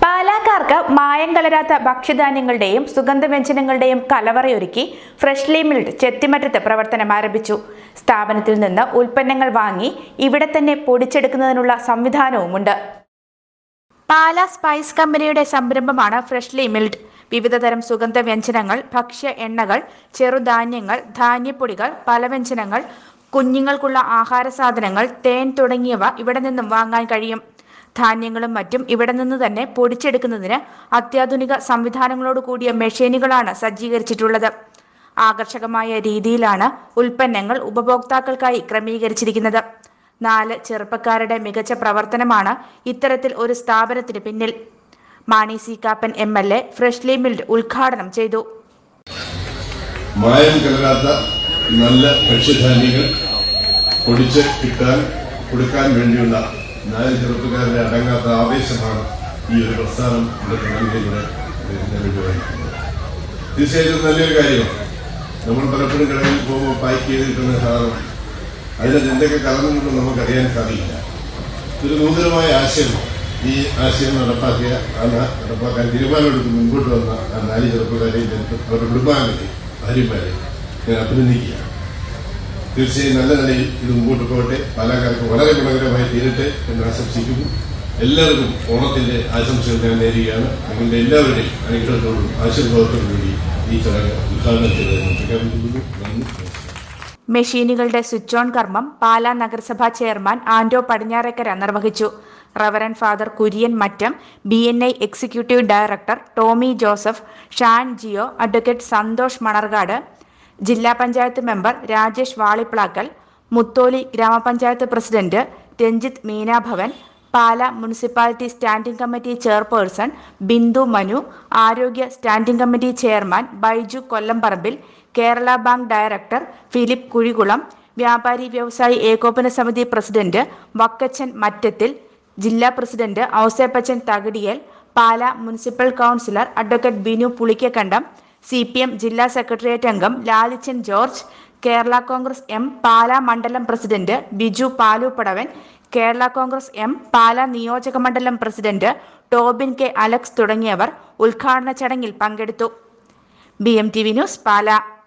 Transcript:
പാലാക്കാർക്ക് മായം കലരാത്ത ഭക്ഷ്യധാന്യങ്ങളുടെയും സുഗന്ധവ്യഞ്ജനങ്ങളുടെയും കലവറയൊരുക്കി freshly milled ചെത്തിമറ്റത്ത് പ്രവർത്തനം ആരംഭിച്ചു സ്ഥാപനത്തിൽ നിന്ന് ഉൽപ്പന്നങ്ങൾ വാങ്ങി ഇവിടെ തന്നെ പൊടിച്ചെടുക്കുന്നതിനുള്ള സംവിധാനവുമുണ്ട് പാല സ്പൈസ് കമ്പനിയുടെ സംരംഭമാണ് ഫ്രഷ്ലി മിൽഡ് വിവിധതരം സുഗന്ധവ്യഞ്ജനങ്ങൾ ഭക്ഷ്യ എണ്ണകൾ ചെറുധാന്യങ്ങൾ ധാന്യപ്പൊടികൾ പലവ്യഞ്ജനങ്ങൾ കുഞ്ഞുങ്ങൾക്കുള്ള ആഹാര സാധനങ്ങൾ തേൻ തുടങ്ങിയവ ഇവിടെ നിന്നും വാങ്ങാൻ കഴിയും ധാന്യങ്ങളും മറ്റും ഇവിടെ നിന്ന് തന്നെ പൊടിച്ചെടുക്കുന്നതിന് അത്യാധുനിക സംവിധാനങ്ങളോട് കൂടിയ മെഷീനുകളാണ് സജ്ജീകരിച്ചിട്ടുള്ളത് ആകർഷകമായ രീതിയിലാണ് ഉൽപ്പന്നങ്ങൾ ഉപഭോക്താക്കൾക്കായി ക്രമീകരിച്ചിരിക്കുന്നത് നാല് ചെറുപ്പക്കാരുടെ മികച്ച പ്രവർത്തനമാണ് ഇത്തരത്തിൽ ഒരു സ്ഥാപനത്തിന് പിന്നിൽ Mani C Kappan M L A freshly milled ഉദ്ഘാടനം ചെയ്തു മായം കലരാത്ത നല്ല ഭക്ഷ്യധാന്യങ്ങൾ പൊടിച്ച് കിട്ടാൻ കൊടുക്കാൻ വേണ്ടിയുള്ള നാല് ചെറുപ്പക്കാരുടെ അടങ്ങാത്ത ആവേശമാണ് ഈ ഒരു പ്രസ്ഥാനം ഇവിടെ തുടങ്ങിയതിലൂടെ ഞാൻ വിവരിക്കുന്നത് തീർച്ചയായിട്ടും നല്ലൊരു കാര്യമാണ് നമ്മൾ പലപ്പോഴും കടകളിൽ പോകുമ്പോൾ പാക്ക് ചെയ്ത് കിട്ടുന്ന സാധനം അതിനകത്ത് എന്തൊക്കെ കലർന്നുണ്ടെന്ന് നമുക്കറിയാൻ സാധിക്കില്ല ഇതൊരു നൂതനമായ ആശയമാണ് ഈ ആശയം നടപ്പാക്കിയ ആ ന- നടപ്പാക്കാൻ തീരുമാനമെടുത്ത് മുൻപോട്ട് വന്ന ആ നാല് ചെറുപ്പക്കാരെയും ജനത- അവരുടെ കുടുംബാംഗങ്ങളെയും ഭാര്യമാരെയും ഞാൻ അഭിനന്ദിക്കുകയാണ് തീർച്ചയായും നല്ല നിലയിൽ ഇത് മുമ്പോട്ട് പോകട്ടെ പാലക്കാർക്ക് വളരെ ഗുണകരമായി തീരട്ടെ എന്ന് ആശംസിക്കുന്നു എല്ലാവർക്കും ഓണത്തിന്റെ ആശംസകൾ ഞാൻ നേരുകയാണ് നിങ്ങളുടെ എല്ലാവരുടെയും അനുഗ്രഹത്തോടും ആശീർവാദത്തോടും കൂടി ഈ ചടങ്ങ് ഉദ്ഘാടനം ചെയ്തതെന്ന് പ്രഖ്യാപിക്കുന്നു നന്ദി നമസ്കാരം. മെഷീനുകളുടെ സ്വിച്ച് ഓൺ കർമ്മം പാലാ നഗരസഭാ ചെയർമാൻ ആന്റോ പടിഞ്ഞാറേക്കര നിർവഹിച്ചു reverend father Kurian Mattam B N I executive director Tomy Joseph Shan Jio advocate Santhosh Manarkad ജില്ലാ പഞ്ചായത്ത് മെമ്പർ രാജേഷ് വാളിപ്ലാക്കൽ മുത്തോലി ഗ്രാമപഞ്ചായത്ത് president Ranjith Meenabhavan Pala municipality standing committee chairperson Bindu Manu ആരോഗ്യ standing committee chairman Baiju Kollamparambil Kerala bank director Philip Kuzhikulam വ്യാപാരി വ്യവസായി ഏകോപന സമിതി പ്രസിഡന്റ് വക്കച്ചൻ മറ്റത്തിൽ ജില്ലാ president Ouseppachan Thakadiyal Pala municipal councillor advocate Binu Pulikkakandam C P M ജില്ലാ സെക്രട്ടേറിയറ്റ് അംഗം ലാലിച്ചൻ ജോർജ് കേരള കോൺഗ്രസ് എം പാല മണ്ഡലം പ്രസിഡന്റ് ബിജു പാലുപടവൻ കേരള കോൺഗ്രസ് എം പാല നിയോജക മണ്ഡലം പ്രസിഡന്റ് ടോബിൻ കെ അലക്സ് തുടങ്ങിയവർ ഉദ്ഘാടന ചടങ്ങിൽ പങ്കെടുത്തു B M T V news പാല